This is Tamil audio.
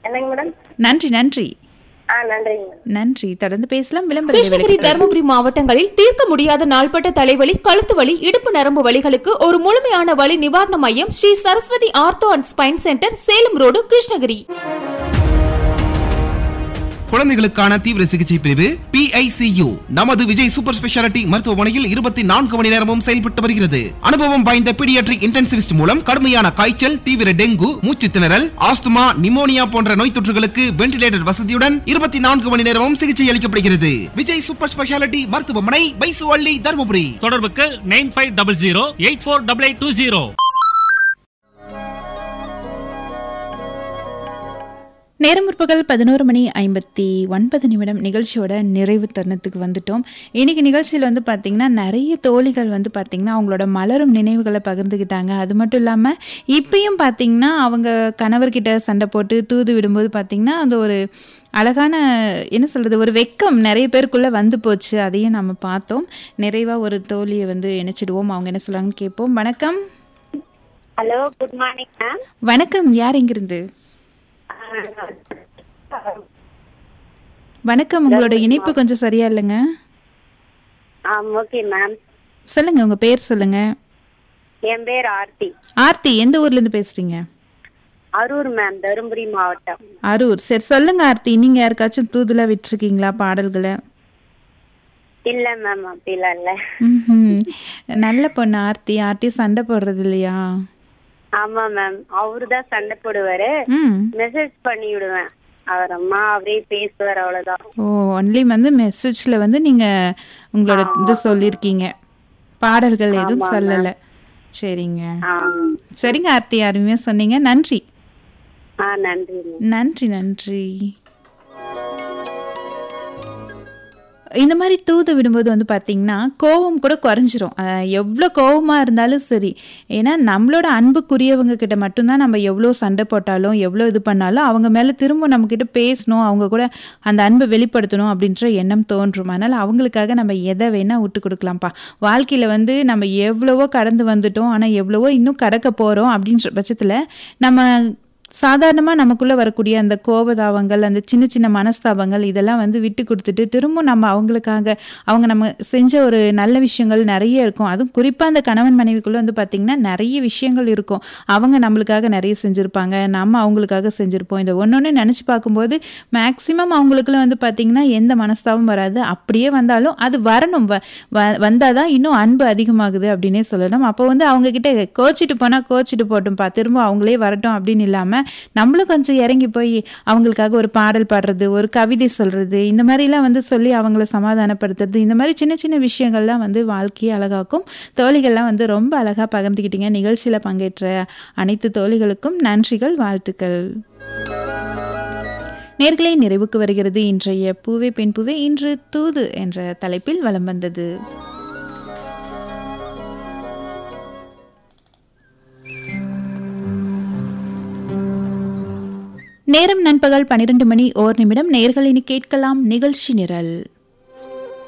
என்னங்க மேடம் நன்றி நன்றி ஆ நன்றிங்க மேடம் நன்றி தொடர்ந்து பேசலாம் விளம்பர கிருஷ்ணகிரி இடைவேளைக்கு தருமபுரி மாவட்டங்களில் தீர்க்க முடியாத நாள்பட்ட தலைவலி கழுத்து வலி இடுப்பு நரம்பு வலிகளுக்கு ஒரு முழுமையான வலி நிவாரண மையம் Shri Saraswati ortho and spine centre Salem road Krishnagiri குழந்தைகளுக்கான தீவிர சிகிச்சை பிரிவு PICU நமது விஜய் சூப்பர் ஸ்பெஷாலிட்டி மருத்துவமனையில் இருபத்தி நான்கு மணி நேரமும் செயல்பட்டு வருகிறது அனுபவம் வாய்ந்த பீடியாட்ரிக் இன்டென்சிவிஸ்ட் மூலம் கடுமையான காய்ச்சல் தீவிர டெங்கு மூச்சு திணறல் ஆஸ்துமா நிமோனியா போன்ற நோய் தொற்றுகளுக்கு வென்டிலேட்டர் வசதியுடன் இருபத்தி நான்கு மணி நேரமும் சிகிச்சை அளிக்கப்படுகிறது விஜய் சூப்பர் ஸ்பெஷாலிட்டி மருத்துவமனை பைசுவள்ளி தருமபுரி தொடர்புக்கு nine five double zero eight four double eight two zero நேரம் முற்பகல் பதினோரு மணி ஐம்பத்தி ஒன்பது நிமிடம் நிகழ்ச்சியோட நிறைவு தருணத்துக்கு வந்துட்டோம் இன்னைக்கு நிகழ்ச்சியில் வந்து பார்த்திங்கன்னா நிறைய தோழிகள் வந்து பார்த்திங்கன்னா அவங்களோட மலரும் நினைவுகளை பகிர்ந்துக்கிட்டாங்க அது மட்டும் இல்லாமல் இப்பயும் பார்த்திங்கன்னா அவங்க கணவர்கிட்ட சண்டை போட்டு தூது விடும்போது பார்த்திங்கன்னா அந்த ஒரு அழகான என்ன சொல்கிறது ஒரு வெக்கம் நிறைய பேருக்குள்ளே வந்து போச்சு அதையும் நம்ம பார்த்தோம் நிறைவாக ஒரு தோழியை வந்து இணைச்சிடுவோம் அவங்க என்ன சொல்கிறாங்கன்னு கேட்போம் வணக்கம் ஹலோ குட் மார்னிங் மேம் வணக்கம் யார் எங்கிருந்து வணக்கம் உங்களோட இணைப்பு கொஞ்சம் சரியா இல்லைங்க ஆ ஓகே மேம் சொல்லுங்க உங்க பேர் சொல்லுங்க என் பேர் ஆர்த்தி ஆர்த்தி எந்த ஊர்ல இருந்து பேசுறீங்க அரூர் மேம் தருமபுரி மாவட்டம் அரூர் சரி சொல்லுங்க ஆர்த்தி நீங்க யாருக்காச்சும் தூதுலா விட்டுருக்கீங்களா பாடல்களை இல்ல மேம் அப்படிலாம் இல்ல ம்ஹும். நல்ல பொண்ணு ஆர்த்தி ஆர்த்தி சண்டை போடுறது இல்லையா ஆமா மேம் அவரு தான் சண்டை போடுவாரு ம் மெசேஜ் பண்ணி விடுவேன் அவர் அம்மா அவரே பேசுவார் அவ்வளவுதான் ஓ ஒன்லி வந்து மெசேஜ்ல வந்து நீங்க உங்களோட இது சொல்லியிருக்கீங்க பாடல்கள் எதுவும் சொல்லல சரிங்க ஆ சரிங்க ஆர்த்தி அருமையா சொன்னீங்க நன்றி ஆ நன்றி மேம் நன்றி நன்றி இந்த மாதிரி தூது விடும்போது வந்து பார்த்தீங்கன்னா கோவம் கூட குறைஞ்சிரும் அஹ் எவ்வளோ கோவமாக இருந்தாலும் சரி ஏன்னா நம்மளோட அன்புக்குரியவங்க கிட்ட மட்டும்தான் நம்ம எவ்வளோ சண்டை போட்டாலும் எவ்வளோ இது பண்ணாலும் அவங்க மேலே திரும்ப நம்மக்கிட்ட பேசணும் அவங்க கூட அந்த அன்பை வெளிப்படுத்தணும் அப்படின்ற எண்ணம் தோன்றும் அதனால் அவங்களுக்காக நம்ம எதை வேணால் விட்டு கொடுக்கலாம்ப்பா வாழ்க்கையில் வந்து நம்ம எவ்வளவோ கடந்து வந்துட்டோம் ஆனால் எவ்வளவோ இன்னும் கடக்க போகிறோம் அப்படின்ற பட்சத்தில் நம்ம சாதாரணமாக நமக்குள்ளே வரக்கூடிய அந்த கோபதாபங்கள் அந்த சின்ன சின்ன மனஸ்தாபங்கள் இதெல்லாம் வந்து விட்டு கொடுத்துட்டு திரும்ப நம்ம அவங்களுக்காக அவங்க நம்ம செஞ்ச ஒரு நல்ல விஷயங்கள் நிறைய இருக்கும் அதுவும் குறிப்பாக அந்த கணவன் மனைவிக்குள்ளே வந்து பார்த்திங்கன்னா நிறைய விஷயங்கள் இருக்கும் அவங்க நம்மளுக்காக நிறைய செஞ்சுருப்பாங்க நம்ம அவங்களுக்காக செஞ்சுருப்போம் இதை ஒன்று ஒன்று நினச்சி பார்க்கும்போது மேக்ஸிமம் அவங்களுக்குள்ள வந்து பார்த்திங்கன்னா எந்த மனஸ்தாபம் வராது அப்படியே வந்தாலும் அது வரணும் வ வ- வந்தாதான் இன்னும் அன்பு அதிகமாகுது அப்படின்னே சொல்லணும் அப்போ வந்து அவங்க கிட்ட கோச்சிட்டு போனால் கோச்சிட்டு போட்டும்பா திரும்ப அவங்களே வரட்டும் அப்படின்னு இல்லாமல் நம்மளும் கொஞ்சம் இறங்கி போய் அவங்களுக்காக ஒரு பாடல் பாடுறது ஒரு கவிதை சொல்றது இந்த மாதிரிலாம் வந்து சொல்லி அவங்கள சமாதானப்படுத்துறது இந்த மாதிரி சின்ன சின்ன விஷயங்கள்லாம் வந்து வாழ்க்கையை அழகாக்கும் தோழிகள்லாம் வந்து ரொம்ப அழகாக பகிர்ந்துக்கிட்டீங்க நிகழ்ச்சியில் பங்கேற்ற அனைத்து தோழிகளுக்கும் நன்றிகள் வாழ்த்துக்கள் நேர்களை நிறைவுக்கு வருகிறது இன்றைய பூவே பெண் பூவே இன்று தூது என்ற தலைப்பில் வலம் வந்தது நேரம் நண்பகல் பன்னிரண்டு மணி ஓர் நிமிடம் நேர்களினி கேட்கலாம் நிகழ்ச்சி நிரல்